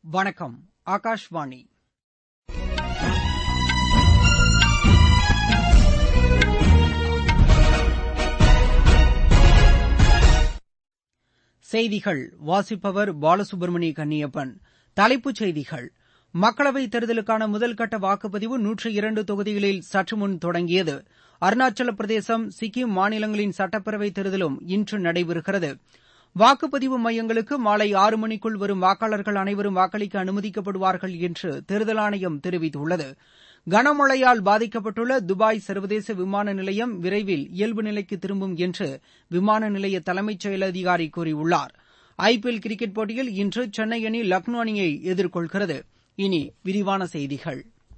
வணக்கம் ஆகாஷ்வாணி செய்திகள் வாசிப்பவர் பாலசுப்ரமணிய கன்னியப்பன் தலைப்புச் செய்திகள் மக்களவைத் தேர்தலுக்கான முதல்கட்ட வாக்குப்பதிவு நூற்று இரண்டு தொகுதிகளில் சற்றுமுன் தொடங்கியது அருணாச்சல பிரதேசம் சிக்கிம் மாநிலங்களின் சட்டப்பேரவைத் தேர்தலும் இன்று நடைபெறுகிறது வாக்குப்பதிவு மையங்களுக்கு மாலை ஆறு மணிக்குள் வரும் வாக்காளர்கள் அனைவரும் வாக்களிக்க அனுமதிக்கப்படுவார்கள் என்று தேர்தல் ஆணையம் தெரிவித்துள்ளது கனமழையால் பாதிக்கப்பட்டுள்ள துபாய் சர்வதேச விமான நிலையம் விரைவில் இயல்பு நிலைக்கு திரும்பும் என்று விமான நிலைய தலைமைச் செயல் அதிகாரி கூறியுள்ளார் ஐ பி எல் கிரிக்கெட் போட்டியில் இன்று சென்னை அணி லக்னோ அணியை எதிர்கொள்கிறது இனி விரிவான செய்திகள்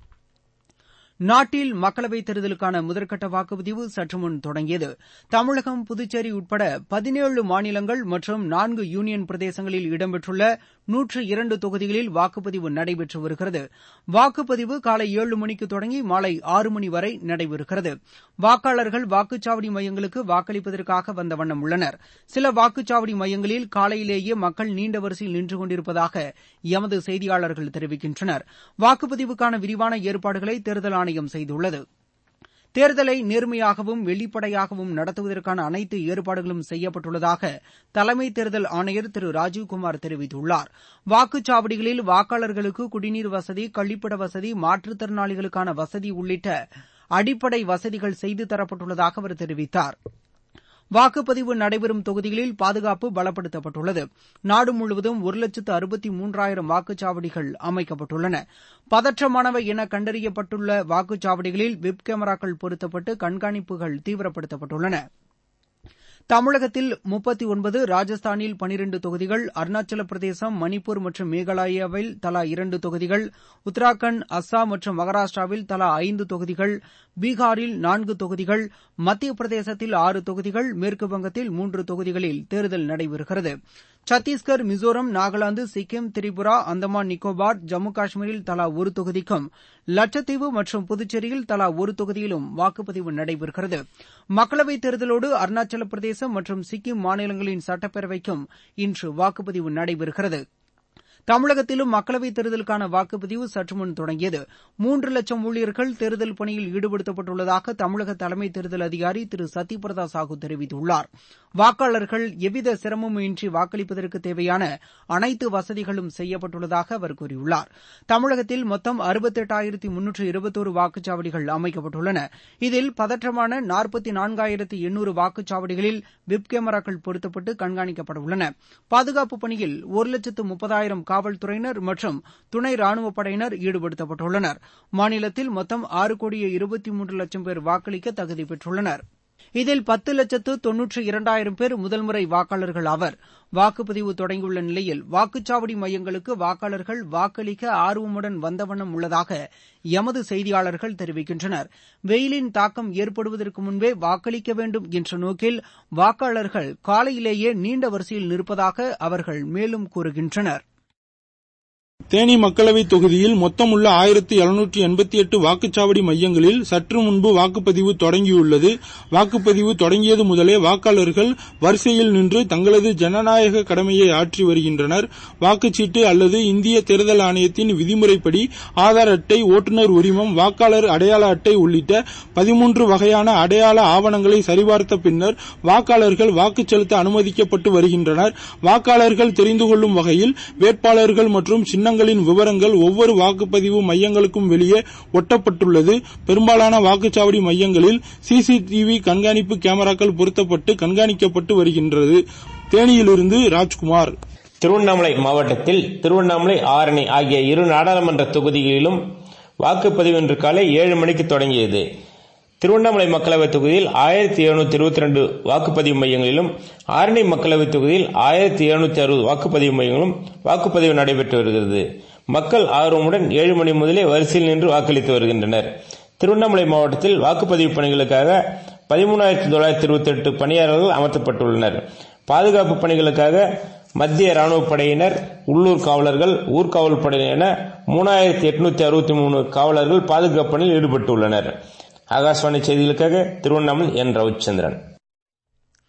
நாட்டில் மக்களவைத் தேர்தலுக்கான முதற்கட்ட வாக்குப்பதிவு சற்றுமுன் தொடங்கியது தமிழகம் புதுச்சேரி உட்பட பதினேழு மாநிலங்கள் மற்றும் நான்கு யூனியன் பிரதேசங்களில் இடம்பெற்றுள்ள நூற்று இரண்டு தொகுதிகளில் வாக்குப்பதிவு நடைபெற்று வருகிறது வாக்குப்பதிவு காலை ஏழு மணிக்கு தொடங்கி மாலை ஆறு மணி வரை நடைபெறுகிறது வாக்காளர்கள் வாக்குச்சாவடி மையங்களுக்கு வாக்களிப்பதற்காக வந்த வண்ணம் உள்ளனர் சில வாக்குச்சாவடி மையங்களில் காலையிலேயே மக்கள் நீண்ட வரிசையில் நின்று கொண்டிருப்பதாக எமது செய்தியாளர்கள் தெரிவிக்கின்றனர் வாக்குப்பதிவுக்கான விரிவான ஏற்பாடுகளை தேர்தல் ஆணையம் செய்துள்ளது தேர்தலை நேர்மையாகவும் வெளிப்படையாகவும் நடத்துவதற்கான அனைத்து ஏற்பாடுகளும் செய்யப்பட்டுள்ளதாக தலைமை தேர்தல் ஆணையர் திரு ராஜீவ்குமார் தெரிவித்துள்ளார் வாக்குச்சாவடிகளில் வாக்காளர்களுக்கு குடிநீர் வசதி கழிப்பிட வசதி மாற்றுத்திறனாளிகளுக்கான வசதி உள்ளிட்ட அடிப்படை வசதிகள் செய்து தரப்பட்டுள்ளதாக அவர் தெரிவித்தார் வாக்குப்பதிவு நடைபெறும் தொகுதிகளில் பாதுகாப்பு பலப்படுத்தப்பட்டுள்ளது நாடு முழுவதும் ஒரு லட்சத்து அறுபத்தி மூன்றாயிரம் வாக்குச்சாவடிகள் அமைக்கப்பட்டுள்ளன பதற்றமானவை என கண்டறியப்பட்டுள்ள வாக்குச்சாவடிகளில் வெப் கேமராக்கள் பொருத்தப்பட்டு கண்காணிப்புகள் தீவிரப்படுத்தப்பட்டுள்ளன தமிழகத்தில் முப்பத்தி ஒன்பது ராஜஸ்தானில் பனிரண்டு தொகுதிகள் அருணாச்சல பிரதேசம் மணிப்பூர் மற்றும் மேகாலயாவில் தலா இரண்டு தொகுதிகள் உத்தராகண்ட் அஸ்ஸாம் மற்றும் மகாராஷ்டிராவில் தலா ஐந்து தொகுதிகள் பீகாரில் நான்கு தொகுதிகள் மத்திய பிரதேசத்தில் ஆறு தொகுதிகள் மேற்குவங்கத்தில் மூன்று தொகுதிகளில் தேர்தல் நடைபெறுகிறது சத்தீஸ்கர் மிசோரம் நாகாலாந்து சிக்கிம் திரிபுரா அந்தமான் நிக்கோபார் ஜம்மு காஷ்மீரில் தலா ஒரு தொகுதிக்கும் லட்சத்தீவு மற்றும் புதுச்சேரியில் தலா ஒரு தொகுதியிலும் வாக்குப்பதிவு நடைபெறுகிறது மக்களவைத் தேர்தலோடு அருணாச்சல பிரதேசம் மற்றும் சிக்கிம் மாநிலங்களின் சட்டப்பேரவைக்கும் இன்று வாக்குப்பதிவு நடைபெறுகிறது தமிழகத்திலும் மக்களவைத் தேர்தலுக்கான வாக்குப்பதிவு சற்றுமுன் தொடங்கியது மூன்று லட்சம் ஊழியர்கள் தேர்தல் பணியில் ஈடுபடுத்தப்பட்டுள்ளதாக தமிழக தலைமை தேர்தல் அதிகாரி திரு சத்யபிரதா சாஹூ தெரிவித்துள்ளார் வாக்காளர்கள் எவ்வித சிரமமுமின்றி வாக்களிப்பதற்கு தேவையான அனைத்து வசதிகளும் செய்யப்பட்டுள்ளதாக அவர் கூறியுள்ளார் தமிழகத்தில் மொத்தம் அறுபத்தெட்டாயிரத்தி முன்னூற்று இருபத்தோரு வாக்குச்சாவடிகள் அமைக்கப்பட்டுள்ளன இதில் பதற்றமான நாற்பத்தி நான்காயிரத்து எண்ணூறு வாக்குச்சாவடிகளில் வெப் கேமராக்கள் பொருத்தப்பட்டு கண்காணிக்கப்பட உள்ளன பாதுகாப்பு பணியில் ஒரு லட்சத்து முப்பதாயிரம் காவல்துறையினர் மற்றும் துணை ராணுவப் படையினர் ஈடுபடுத்தப்பட்டுள்ளனர் மாநிலத்தில் மொத்தம் ஆறு கோடியே இருபத்தி மூன்று லட்சம் பேர் வாக்களிக்க தகுதி பெற்றுள்ளனர் இதில் பத்து லட்சத்து தொன்னூற்று இரண்டாயிரம் பேர் முதல்முறை வாக்காளர்கள் ஆவர் வாக்குப்பதிவு தொடங்கியுள்ள நிலையில் வாக்குச்சாவடி மையங்களுக்கு வாக்காளர்கள் வாக்களிக்க ஆர்வமுடன் வந்தவண்ணம் உள்ளதாக எமது செய்தியாளர்கள் தெரிவிக்கின்றனர் வெயிலின் தாக்கம் ஏற்படுவதற்கு முன்பே வாக்களிக்க வேண்டும் என்ற நோக்கில் வாக்காளர்கள் காலையிலேயே நீண்ட வரிசையில் நிற்பதாக அவர்கள் மேலும் கூறுகின்றனர் தேனி மக்களவைத் தொகுதியில் மொத்தம் உள்ள ஆயிரத்தி எழுநூற்றி எண்பத்தி எட்டு வாக்குச்சாவடி மையங்களில் சற்று முன்பு வாக்குப்பதிவு தொடங்கியுள்ளது வாக்குப்பதிவு தொடங்கியது முதலே வாக்காளர்கள் வரிசையில் நின்று தங்களது ஜனநாயக கடமையை ஆற்றி வருகின்றனர் வாக்குச்சீட்டு அல்லது இந்திய தேர்தல் ஆணையத்தின் விதிமுறைப்படி ஆதார் அட்டை ஓட்டுநர் உரிமம் வாக்காளர் அடையாள அட்டை உள்ளிட்ட பதிமூன்று வகையான அடையாள ஆவணங்களை சரிபார்த்த பின்னர் வாக்காளர்கள் வாக்கு செலுத்த அனுமதிக்கப்பட்டு வருகின்றனர் வாக்காளர்கள் தெரிந்து கொள்ளும் வகையில் வேட்பாளர்கள் மற்றும் சின்ன சின்னங்களின் விவரங்கள் ஒவ்வொரு வாக்குப்பதிவு மையங்களுக்கும் வெளியே ஒட்டப்பட்டுள்ளது பெரும்பாலான வாக்குச்சாவடி மையங்களில் சிசிடிவி கண்காணிப்பு கேமராக்கள் பொருத்தப்பட்டு கண்காணிக்கப்பட்டு வருகின்றது தேனியிலிருந்து ராஜ்குமார் திருவண்ணாமலை மாவட்டத்தில் திருவண்ணாமலை ஆரணி ஆகிய இரு நாடாளுமன்ற தொகுதிகளிலும் வாக்குப்பதிவு இன்று காலை ஏழு மணிக்கு தொடங்கியது திருவண்ணாமலை மக்களவைத் தொகுதியில் ஆயிரத்தி எழுநூத்தி இருபத்தி ரெண்டு வாக்குப்பதிவு மையங்களிலும் ஆரணி மக்களவைத் தொகுதியில் ஆயிரத்தி எழுநூத்தி அறுபது வாக்குப்பதிவு மையங்களும் வாக்குப்பதிவு நடைபெற்று வருகிறது மக்கள் ஆர்வமுடன் ஏழு மணி முதலே வரிசையில் நின்று வாக்களித்து வருகின்றனர் திருவண்ணாமலை மாவட்டத்தில் வாக்குப்பதிவு பணிகளுக்காக பதிமூணாயிரத்தி தொள்ளாயிரத்தி இருபத்தி எட்டு பணியாளர்கள் அமர்த்தப்பட்டுள்ளனர் பாதுகாப்பு பணிகளுக்காக மத்திய ராணுவ படையினர் உள்ளூர் காவலர்கள் ஊர்காவல் படையினர் என மூணாயிரத்தி எட்நூத்தி அறுபத்தி மூணு காவலர்கள் பாதுகாப்பு பணியில் ஈடுபட்டுள்ளனர் ஆகாஷ்வாணி செய்திகளுக்காக திருவண்ணாமலை என் ரவிச்சந்திரன்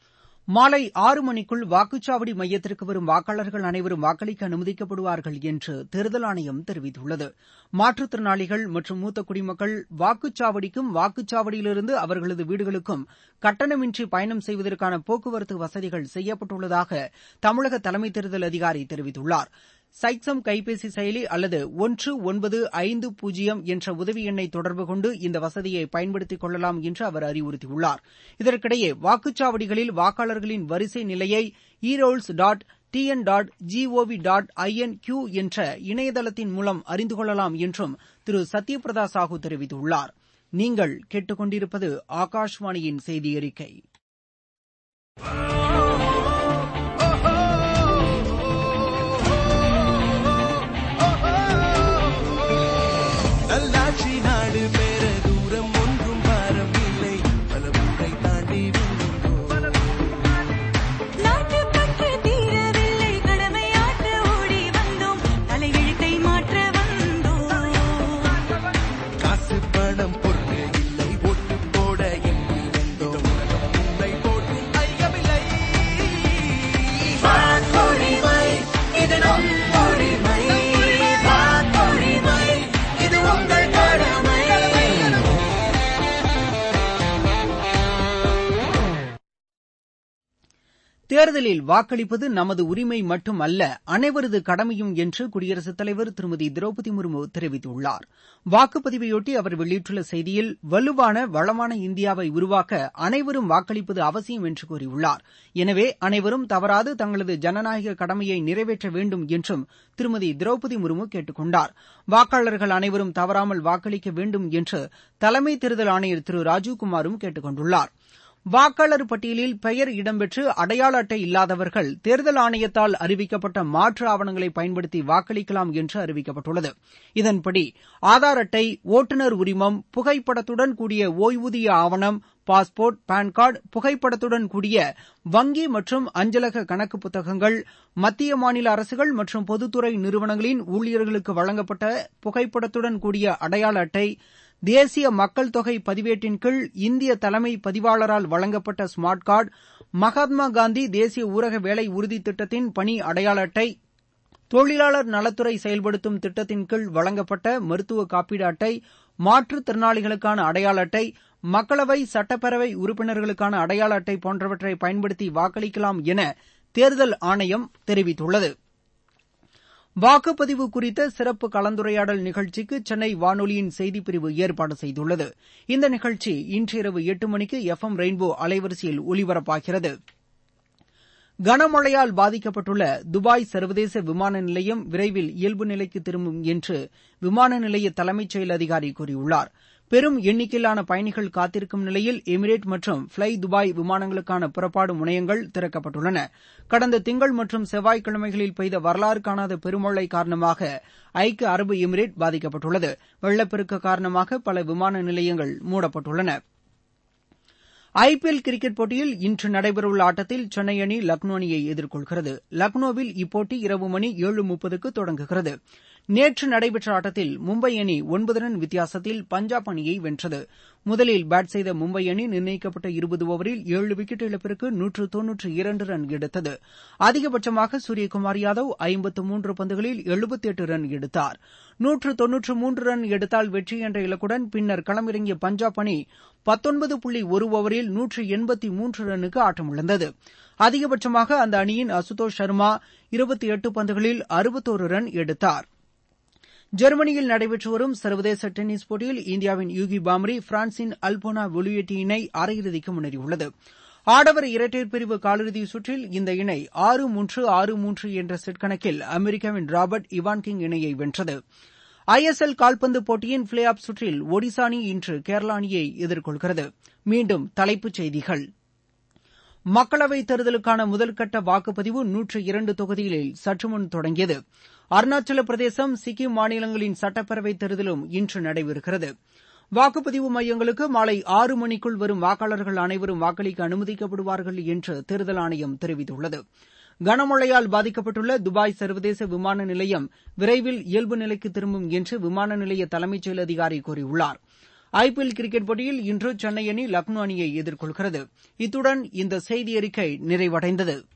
மாலை ஆறு மணிக்குள் வாக்குச்சாவடி மையத்திற்கு வரும் வாக்காளர்கள் அனைவரும் வாக்களிக்க அனுமதிக்கப்படுவார்கள் என்று தேர்தல் ஆணையம் தெரிவித்துள்ளது மாற்றுத்திறனாளிகள் மற்றும் மூத்த குடிமக்கள் வாக்குச்சாவடிக்கும் வாக்குச்சாவடியிலிருந்து அவர்களது வீடுகளுக்கும் கட்டணமின்றி பயணம் செய்வதற்கான போக்குவரத்து வசதிகள் செய்யப்பட்டுள்ளதாக தமிழக தலைமை தேர்தல் அதிகாரி தெரிவித்துள்ளார் சைட்சம் கைபேசி செயலி அல்லது ஒன்று ஒன்பது ஐந்து பூஜ்ஜியம் என்ற உதவி எண்ணை தொடர்பு கொண்டு இந்த வசதியை பயன்படுத்திக் கொள்ளலாம் என்று அவர் அறிவுறுத்தியுள்ளார் இதற்கிடையே வாக்குச்சாவடிகளில் வாக்காளர்களின் வரிசை நிலையை erolls dot TN dot gov dot in queue என்ற இணையதளத்தின் மூலம் அறிந்து கொள்ளலாம் என்றும் திரு சத்யபிரதா சாஹூ தெரிவித்துள்ளார் நீங்கள் கேட்டுக்கொண்டிருப்பது ஆகாஷ்வாணியின் செய்தி அறிக்கை நல்லாட்சி நாடு பேர தூரம் ஒன்றும் பாரமில்லை பல முறை தாண்டி வெல்லுங்கோ நாட்டுப்பற்று தீரவில்லை கடமையாற்ற ஓடி வந்தோம் தலையெழுத்தை மாற்ற வந்தோம் காசு பணம் பொருள் இல்லை ஓட்டு போட எண்ணி வந்தோம் உன்னை போட்டும் ஐயமில்லை வாக்குரிமை இது நம் உரிமை வாக்குரிமை இது உங்கள் கடமை தேர்தலில் வாக்களிப்பது நமது உரிமை மட்டும் அல்ல அனைவரது கடமையும் என்று குடியரசுத் தலைவர் திருமதி திரௌபதி முர்மு தெரிவித்துள்ளார் வாக்குப்பதிவையொட்டி அவர் வெளியிட்டுள்ள செய்தியில் வலுவான வளமான இந்தியாவை உருவாக்க அனைவரும் வாக்களிப்பது அவசியம் என்று கூறியுள்ளார் எனவே அனைவரும் தவறாது தங்களது ஜனநாயக கடமையை நிறைவேற்ற வேண்டும் என்றும் திருமதி திரௌபதி முர்மு கேட்டுக் கொண்டார் வாக்காளர்கள் அனைவரும் தவறாமல் வாக்களிக்க வேண்டும் என்று தலைமை தேர்தல் ஆணையர் திரு ராஜீவ்குமாரும் கேட்டுக் கொண்டுள்ளார் வாக்காளர் பட்டியலில் பெயர் இடம்பெற்று அடையாள அட்டை இல்லாதவர்கள் தேர்தல் ஆணையத்தால் அறிவிக்கப்பட்ட மாற்று ஆவணங்களை பயன்படுத்தி வாக்களிக்கலாம் என்று அறிவிக்கப்பட்டுள்ளது இதன்படி ஆதார் அட்டை ஓட்டுநர் உரிமம் புகைப்படத்துடன் கூடிய ஓய்வூதிய ஆவணம் பாஸ்போர்ட் பான் கார்டு புகைப்படத்துடன் கூடிய வங்கி மற்றும் அஞ்சலக கணக்கு புத்தகங்கள் மத்திய மாநில அரசுகள் மற்றும் பொதுத்துறை நிறுவனங்களின் ஊழியர்களுக்கு வழங்கப்பட்ட புகைப்படத்துடன் கூடிய அடையாள அட்டை தேசிய மக்கள் தொகை பதிவேட்டின் கீழ் இந்திய தலைமை பதிவாளரால் வழங்கப்பட்ட ஸ்மார்ட் கார்டு மகாத்மா காந்தி தேசிய ஊரக வேலை உறுதி திட்டத்தின் பணி அடையாள அட்டை தொழிலாளர் நலத்துறை செயல்படுத்தும் திட்டத்தின் கீழ் வழங்கப்பட்ட மருத்துவ காப்பீடு அட்டை மாற்றுத்திறனாளிகளுக்கான அடையாள அட்டை மக்களவை சட்டப்பேரவை உறுப்பினர்களுக்கான அடையாள அட்டை போன்றவற்றை பயன்படுத்தி வாக்களிக்கலாம் என தேர்தல் ஆணையம் தெரிவித்துள்ளது வாக்குப்பதிவு குறித்த சிறப்பு கலந்துரையாடல் நிகழ்ச்சிக்கு சென்னை வானொலியின் செய்திப்பிரிவு ஏற்பாடு செய்துள்ளது இந்த நிகழ்ச்சி இன்று இரவு எட்டு மணிக்கு எஃப் எம் ரெயின்போ அலைவரிசையில் ஒலிபரப்பாகிறது கனமழையால் பாதிக்கப்பட்டுள்ள துபாய் சர்வதேச விமான நிலையம் விரைவில் இயல்பு நிலைக்கு திரும்பும் என்று விமான நிலைய தலைமைச் செயல் அதிகாரி கூறியுள்ளார் பெரும் எண்ணிக்கையிலான பயணிகள் காத்திருக்கும் நிலையில் எமிரேட் மற்றும் ஃபிளை துபாய் விமானங்களுக்கான புறப்பாடு முனையங்கள் திறக்கப்பட்டுள்ளன கடந்த திங்கள் மற்றும் செவ்வாய்க்கிழமைகளில் பெய்த வரலாறு காணாத பெருமழை காரணமாக ஐக்கிய அரபு எமிரேட் பாதிக்கப்பட்டுள்ளது வெள்ளப்பெருக்கு காரணமாக பல விமான நிலையங்கள் மூடப்பட்டுள்ளன ஐபிஎல் கிரிக்கெட் போட்டியில் இன்று நடைபெறவுள்ள ஆட்டத்தில் சென்னை அணி லக்னோ அணியை எதிர்கொள்கிறது லக்னோவில் இப்போட்டி இரவு மணி ஏழு முப்பதுக்கு தொடங்குகிறது நேற்று நடைபெற்ற ஆட்டத்தில் மும்பை அணி ஒன்பது ரன் வித்தியாசத்தில் பஞ்சாப் அணியை வென்றது முதலில் பேட் செய்த மும்பை அணி நிர்ணயிக்கப்பட்ட இருபது ஓவரில் ஏழு விக்கெட் இழப்பிற்கு நூற்று தொன்னூற்று இரண்டு ரன் எடுத்தது அதிகபட்சமாக சூரியகுமார் யாதவ் ஐம்பத்து மூன்று பந்துகளில் எழுபத்தி எட்டு ரன் எடுத்தார் நூற்று தொன்னூற்று மூன்று ரன் எடுத்தால் வெற்றி என்ற இலக்குடன் பின்னர் களமிறங்கிய பஞ்சாப் அணி பத்தொன்பது புள்ளி ஒரு ஓவரில் நூற்று எண்பத்தி மூன்று ரன்னுக்கு ஆட்டமிழந்தது அதிகபட்சமாக அந்த அணியின் அசுதோஷ் சர்மா இருபத்தி எட்டு பந்துகளில் அறுபத்தோரு ரன் எடுத்தார் ஜெர்மனியில் நடைபெற்று வரும் சர்வதேச டென்னிஸ் போட்டியில் இந்தியாவின் யூகி பாம்ரி பிரான்சின் அல்போனா ஒலுயேட்டி இணை அரையிறுதிக்கு முன்னேறியுள்ளது ஆடவர் இரட்டையர் பிரிவு காலிறுதி சுற்றில் இந்த இணை ஆறு மூன்று ஆறு மூன்று என்ற செட் கணக்கில் அமெரிக்காவின் ராபர்ட் இவான்கிங் இணையை வென்றது ஐ எஸ் எல் கால்பந்து போட்டியின் பிளே ஆஃப் சுற்றில் ஒடிசா அணி இன்று கேரளா அணியை எதிர்கொள்கிறது மீண்டும் தலைப்புச் செய்திகள் மக்களவைத் தேர்தலுக்கான முதல்கட்ட வாக்குப்பதிவு நூற்று இரண்டு தொகுதிகளில் சற்றுமுன் தொடங்கியது அருணாச்சல பிரதேசம் சிக்கிம் மாநிலங்களின் சட்டப்பேரவைத் தேர்தலும் இன்று நடைபெறுகிறது வாக்குப்பதிவு மையங்களுக்கு மாலை ஆறு மணிக்குள் வரும் வாக்காளர்கள் அனைவரும் வாக்களிக்க அனுமதிக்கப்படுவார்கள் என்று தேர்தல் ஆணையம் தெரிவித்துள்ளது கனமழையால் பாதிக்கப்பட்டுள்ள துபாய் சர்வதேச விமான நிலையம் விரைவில் இயல்பு நிலைக்கு திரும்பும் என்று விமான நிலைய தலைமைச் செயல் அதிகாரி கூறியுள்ளார் ஐபிஎல் கிரிக்கெட் போட்டியில் இன்று சென்னை அணி லக்னோ அணியை எதிர்கொள்கிறது இத்துடன் இந்த செய்தியறிக்கை நிறைவடைந்தது